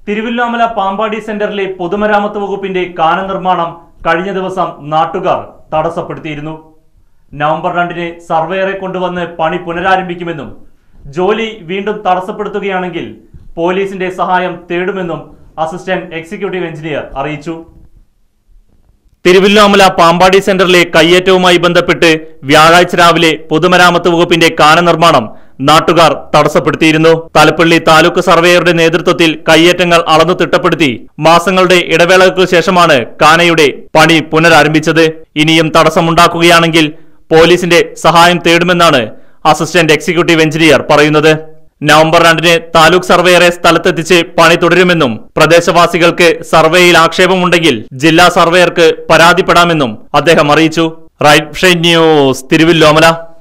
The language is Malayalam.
തിരുവില്ലാമല പാമ്പാടി സെന്ററിലെ പൊതുമരാമത്ത് വകുപ്പിന്റെ കാന നിർമ്മാണം കഴിഞ്ഞ ദിവസം നാട്ടുകാർ തടസ്സപ്പെടുത്തിയിരുന്നു നവംബർ രണ്ടിന് സർവേയറെ കൊണ്ടുവന്ന് പണി പുനരാരംഭിക്കുമെന്നും ജോലി വീണ്ടും തടസ്സപ്പെടുത്തുകയാണെങ്കിൽ പോലീസിന്റെ സഹായം തേടുമെന്നും അസിസ്റ്റന്റ് എക്സിക്യൂട്ടീവ് എഞ്ചിനീയർ അറിയിച്ചു തിരുവില്ലാമല പാമ്പാടി സെന്ററിലെ കയ്യേറ്റവുമായി ബന്ധപ്പെട്ട് വ്യാഴാഴ്ച രാവിലെ പൊതുമരാമത്ത് വകുപ്പിന്റെ കാന നിർമ്മാണം നാട്ടുകാർ തടസ്സപ്പെടുത്തിയിരുന്നു തലപ്പള്ളി താലൂക്ക് സർവേയറുടെ നേതൃത്വത്തിൽ കയ്യേറ്റങ്ങൾ അളന്നു തിട്ടപ്പെടുത്തി മാസങ്ങളുടെ ഇടവേളകൾക്ക് ശേഷമാണ് കാനയുടെ പണി പുനരാരംഭിച്ചത് ഇനിയും തടസ്സമുണ്ടാക്കുകയാണെങ്കിൽ പോലീസിന്റെ സഹായം തേടുമെന്നാണ് അസിസ്റ്റന്റ് എക്സിക്യൂട്ടീവ് എഞ്ചിനീയർ പറയുന്നത് നവംബർ രണ്ടിന് താലൂക്ക് സർവേയറെ സ്ഥലത്തെത്തിച്ച് പണി തുടരുമെന്നും പ്രദേശവാസികൾക്ക് സർവേയിൽ ആക്ഷേപമുണ്ടെങ്കിൽ ജില്ലാ സർവേയർക്ക് പരാതിപ്പെടാമെന്നും അദ്ദേഹം അറിയിച്ചു റൈറ്റ് ന്യൂസ് തിരുവില്ലോമല